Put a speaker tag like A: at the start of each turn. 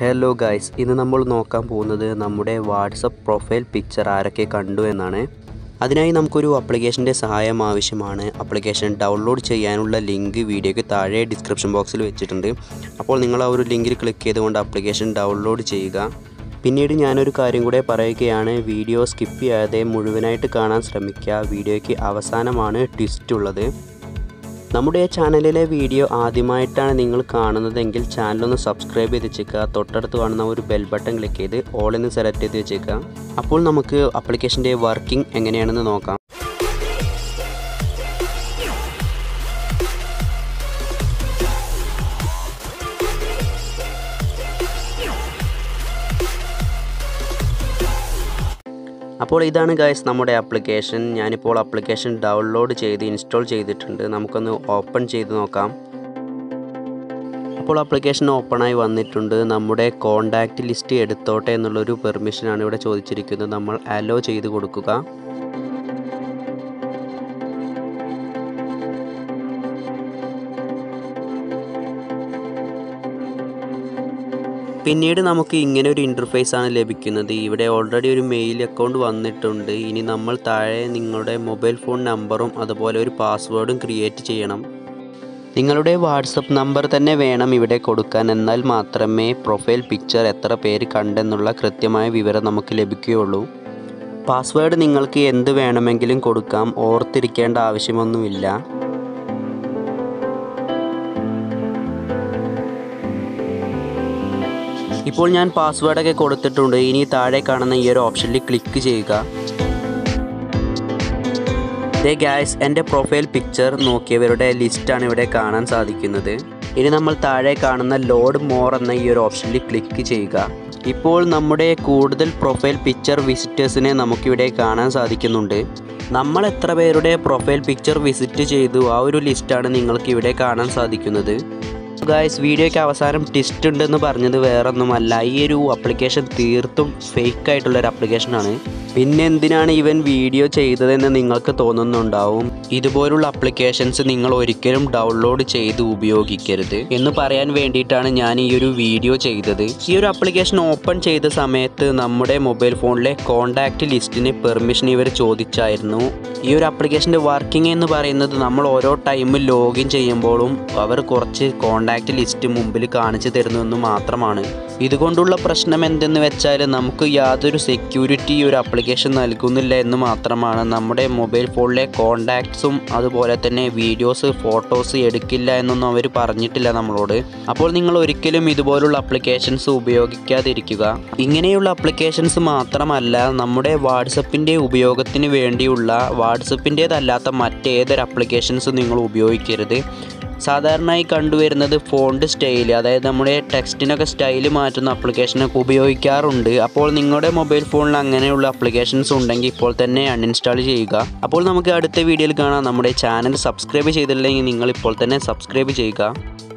A: hello guys ഇന്ന് നമ്മൾ നോക്കാൻ പോകുന്നത് നമ്മുടെ വാട്സപ്പ് പ്രൊഫൈൽ പിക്ചർ ആരൊക്കെ കണ്ടു എന്നാണ് അതിനായി നമുക്കൊരു അപ്ലിക്കേഷൻ്റെ സഹായം ആവശ്യമാണ് അപ്ലിക്കേഷൻ ഡൗൺലോഡ് ചെയ്യാനുള്ള ലിങ്ക് വീഡിയോയ്ക്ക് താഴെ ഡിസ്ക്രിപ്ഷൻ ബോക്സിൽ വെച്ചിട്ടുണ്ട് അപ്പോൾ നിങ്ങൾ ആ ഒരു ലിങ്കിൽ ക്ലിക്ക് ചെയ്തുകൊണ്ട് അപ്ലിക്കേഷൻ ഡൗൺലോഡ് ചെയ്യുക പിന്നീട് ഞാനൊരു കാര്യം കൂടെ പറയുകയാണ് വീഡിയോ സ്കിപ്പ് ചെയ്യാതെ മുഴുവനായിട്ട് കാണാൻ ശ്രമിക്കുക വീഡിയോയ്ക്ക് അവസാനമാണ് ട്വിസ്റ്റ് ഉള്ളത് നമ്മുടെ ചാനലിലെ വീഡിയോ ആദ്യമായിട്ടാണ് നിങ്ങൾ കാണുന്നതെങ്കിൽ ചാനലൊന്ന് സബ്സ്ക്രൈബ് ചെയ്ത് വെച്ചേക്കുക തൊട്ടടുത്ത് കാണുന്ന ഒരു ബെൽ ബട്ടൺ ക്ലിക്ക് ചെയ്ത് ഓൾ എന്ന് സെലക്ട് ചെയ്ത് വെച്ചേക്കുക അപ്പോൾ നമുക്ക് ആപ്ലിക്കേഷൻ്റെ വർക്കിംഗ് എങ്ങനെയാണെന്ന് നോക്കാം അപ്പോൾ ഇതാണ് ഗൈസ് നമ്മുടെ ആപ്ലിക്കേഷൻ ഞാനിപ്പോൾ ആപ്ലിക്കേഷൻ ഡൗൺലോഡ് ചെയ്ത് ഇൻസ്റ്റാൾ ചെയ്തിട്ടുണ്ട് നമുക്കൊന്ന് ഓപ്പൺ ചെയ്ത് നോക്കാം അപ്പോൾ ആപ്ലിക്കേഷൻ ഓപ്പണായി വന്നിട്ടുണ്ട് നമ്മുടെ കോണ്ടാക്റ്റ് ലിസ്റ്റ് എടുത്തോട്ടെ എന്നുള്ളൊരു പെർമിഷനാണ് ഇവിടെ ചോദിച്ചിരിക്കുന്നത് നമ്മൾ അലോ ചെയ്ത് കൊടുക്കുക പിന്നീട് നമുക്ക് ഇങ്ങനെ ഒരു ഇൻ്റർഫേസ് ആണ് ലഭിക്കുന്നത് ഇവിടെ ഓൾറെഡി ഒരു മെയിൽ അക്കൗണ്ട് വന്നിട്ടുണ്ട് ഇനി നമ്മൾ താഴെ നിങ്ങളുടെ മൊബൈൽ ഫോൺ നമ്പറും അതുപോലെ ഒരു പാസ്വേഡും ക്രിയേറ്റ് ചെയ്യണം നിങ്ങളുടെ വാട്സപ്പ് നമ്പർ തന്നെ വേണം ഇവിടെ കൊടുക്കാൻ എന്നാൽ മാത്രമേ പ്രൊഫൈൽ പിക്ചർ എത്ര പേര് കണ്ടെന്നുള്ള കൃത്യമായ വിവരം നമുക്ക് ലഭിക്കുകയുള്ളൂ പാസ്വേഡ് നിങ്ങൾക്ക് എന്ത് വേണമെങ്കിലും കൊടുക്കാം ഓർത്തിരിക്കേണ്ട ആവശ്യമൊന്നുമില്ല ഇപ്പോൾ ഞാൻ പാസ്വേഡൊക്കെ കൊടുത്തിട്ടുണ്ട് ഇനി താഴെ കാണുന്ന ഈ ഒരു ഓപ്ഷനിൽ ക്ലിക്ക് ചെയ്യുക ദേ ഗായ്സ് എൻ്റെ പ്രൊഫൈൽ പിക്ചർ നോക്കിയവരുടെ ലിസ്റ്റാണ് ഇവിടെ കാണാൻ സാധിക്കുന്നത് ഇനി നമ്മൾ താഴെ കാണുന്ന ലോഡ് മോർ എന്ന ഈ ഒരു ഓപ്ഷനിൽ ക്ലിക്ക് ചെയ്യുക ഇപ്പോൾ നമ്മുടെ കൂടുതൽ പ്രൊഫൈൽ പിക്ചർ വിസിറ്റേഴ്സിനെ നമുക്കിവിടെ കാണാൻ സാധിക്കുന്നുണ്ട് നമ്മൾ എത്ര പേരുടെ പ്രൊഫൈൽ പിക്ചർ വിസിറ്റ് ചെയ്തു ആ ഒരു ലിസ്റ്റാണ് നിങ്ങൾക്ക് ഇവിടെ കാണാൻ സാധിക്കുന്നത് ഗായ്സ് വീഡിയോയ്ക്ക് അവസാനം ടിസ്റ്റ് ഉണ്ടെന്ന് പറഞ്ഞത് വേറൊന്നുമല്ല ഈ ഒരു അപ്ലിക്കേഷൻ തീർത്തും ഫേക്ക് ആയിട്ടുള്ള ഒരു അപ്ലിക്കേഷനാണ് പിന്നെ എന്തിനാണ് ഇവൻ വീഡിയോ ചെയ്തതെന്ന് നിങ്ങൾക്ക് തോന്നുന്നുണ്ടാവും ഇതുപോലുള്ള അപ്ലിക്കേഷൻസ് നിങ്ങൾ ഒരിക്കലും ഡൗൺലോഡ് ചെയ്ത് ഉപയോഗിക്കരുത് എന്ന് പറയാൻ വേണ്ടിയിട്ടാണ് ഞാൻ ഈ ഒരു വീഡിയോ ചെയ്തത് ഈ ഒരു അപ്ലിക്കേഷൻ ഓപ്പൺ ചെയ്ത സമയത്ത് നമ്മുടെ മൊബൈൽ ഫോണിലെ കോണ്ടാക്റ്റ് ലിസ്റ്റിന് പെർമിഷൻ ഇവർ ചോദിച്ചായിരുന്നു ഈ ഒരു അപ്ലിക്കേഷൻ്റെ വർക്കിംഗ് എന്ന് പറയുന്നത് നമ്മൾ ഓരോ ടൈമിൽ ലോഗിൻ ചെയ്യുമ്പോഴും അവർ കുറച്ച് കോണ്ടാക്റ്റ് ലിസ്റ്റ് മുമ്പിൽ കാണിച്ചു തരുന്നു മാത്രമാണ് ഇതുകൊണ്ടുള്ള പ്രശ്നം എന്തെന്ന് വെച്ചാൽ നമുക്ക് യാതൊരു സെക്യൂരിറ്റി ഒരു അപ്ലിക്കേഷൻ നൽകുന്നില്ല എന്ന് മാത്രമാണ് നമ്മുടെ മൊബൈൽ ഫോണിലെ കോണ്ടാക്ട്സും അതുപോലെ തന്നെ വീഡിയോസ് ഫോട്ടോസ് എടുക്കില്ല എന്നൊന്നും അവർ പറഞ്ഞിട്ടില്ല നമ്മളോട് അപ്പോൾ നിങ്ങൾ ഒരിക്കലും ഇതുപോലുള്ള അപ്ലിക്കേഷൻസ് ഉപയോഗിക്കാതിരിക്കുക ഇങ്ങനെയുള്ള അപ്ലിക്കേഷൻസ് മാത്രമല്ല നമ്മുടെ വാട്സപ്പിൻ്റെ ഉപയോഗത്തിന് വേണ്ടിയുള്ള വാട്സപ്പിൻ്റേതല്ലാത്ത മറ്റേതൊരു അപ്ലിക്കേഷൻസ് നിങ്ങൾ ഉപയോഗിക്കരുത് സാധാരണയായി കണ്ടുവരുന്നത് ഫോണ്ട് സ്റ്റൈൽ അതായത് നമ്മുടെ ടെക്സ്റ്റിനൊക്കെ സ്റ്റൈൽ മാറ്റുന്ന അപ്ലിക്കേഷനൊക്കെ ഉപയോഗിക്കാറുണ്ട് അപ്പോൾ നിങ്ങളുടെ മൊബൈൽ ഫോണിൽ അങ്ങനെയുള്ള അപ്ലിക്കേഷൻസ് ഉണ്ടെങ്കിൽ ഇപ്പോൾ തന്നെ അൺഇൻസ്റ്റാൾ ചെയ്യുക അപ്പോൾ നമുക്ക് അടുത്ത വീഡിയോയിൽ കാണാം നമ്മുടെ ചാനൽ സബ്സ്ക്രൈബ് ചെയ്തില്ലെങ്കിൽ നിങ്ങൾ ഇപ്പോൾ തന്നെ സബ്സ്ക്രൈബ് ചെയ്യുക